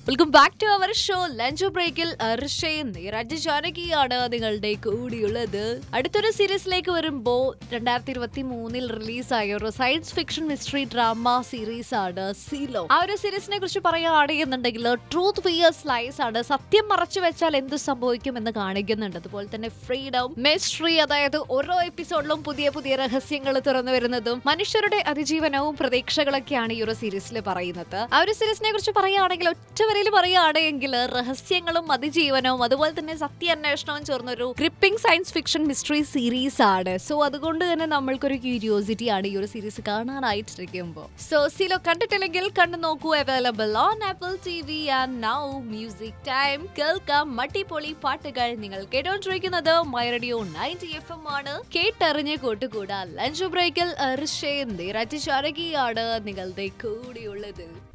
welcome back to our show lunch ബ്രേക്കിൽ അർഷയും നീരാജ് ജാനകിയാണ് നിങ്ങളുടെ കൂടിയുള്ളത് അടുത്തൊരു സീരീസിലേക്ക് വരുമ്പോ രണ്ടായിരത്തി ഇരുപത്തി മൂന്നിൽ റിലീസായ ഒരു science fiction mystery drama series ആണ് സീലോ ആ ഒരു സീരീസിനെ കുറിച്ച് പറയുകയാണെന്നുണ്ടെങ്കിൽ ട്രൂത്ത് വിയർ സ്ലൈസ് ആണ് സത്യം മറച്ചു വെച്ചാൽ എന്ത് സംഭവിക്കും എന്ന് കാണിക്കുന്നുണ്ട് അതുപോലെ തന്നെ ഫ്രീഡം മിസ്റ്ററി അതായത് ഓരോ എപ്പിസോഡിലും പുതിയ പുതിയ രഹസ്യങ്ങൾ തുറന്നു വരുന്നതും മനുഷ്യരുടെ അതിജീവനവും പ്രതീക്ഷകളൊക്കെയാണ് ഈ ഒരു സീരീസിൽ പറയുന്നത് ആ ഒരു സീരീസിനെ കുറിച്ച് പറയുകയാണെങ്കിൽ ഒറ്റ വരയിൽ പറയുകയാണെങ്കിൽ രഹസ്യങ്ങളും അതിജീവനവും അതുപോലെ തന്നെ സത്യാന്വേഷണവും ചേർന്നൊരു gripping science fiction mystery series ആണ് സോ അതുകൊണ്ട് തന്നെ നമ്മൾക്കൊരു ക്യൂരിയോസിറ്റി ആണ് ഈ ഒരു സീരീസ് കാണാനായിട്ടിരിക്കുമ്പോൾ സോ സീലോ കണ്ടിട്ടില്ലെങ്കിൽ കണ്ടു നോക്കൂ available on Apple T V and now music time കേൾക്കാം മട്ടിപ്പൊളി പാട്ടുകൾ നിങ്ങൾ കേട്ടോണ്ടിരിക്കുന്നത് my radio ninety F M ആണ് കേട്ടറിഞ്ഞ് കൂട്ടുകൂടാ ലഞ്ച് ബ്രേക്കിൽ ഋഷേ നിരജ് ശാരകിയാണ് നിങ്ങളുടെ കൂടെയുള്ളത്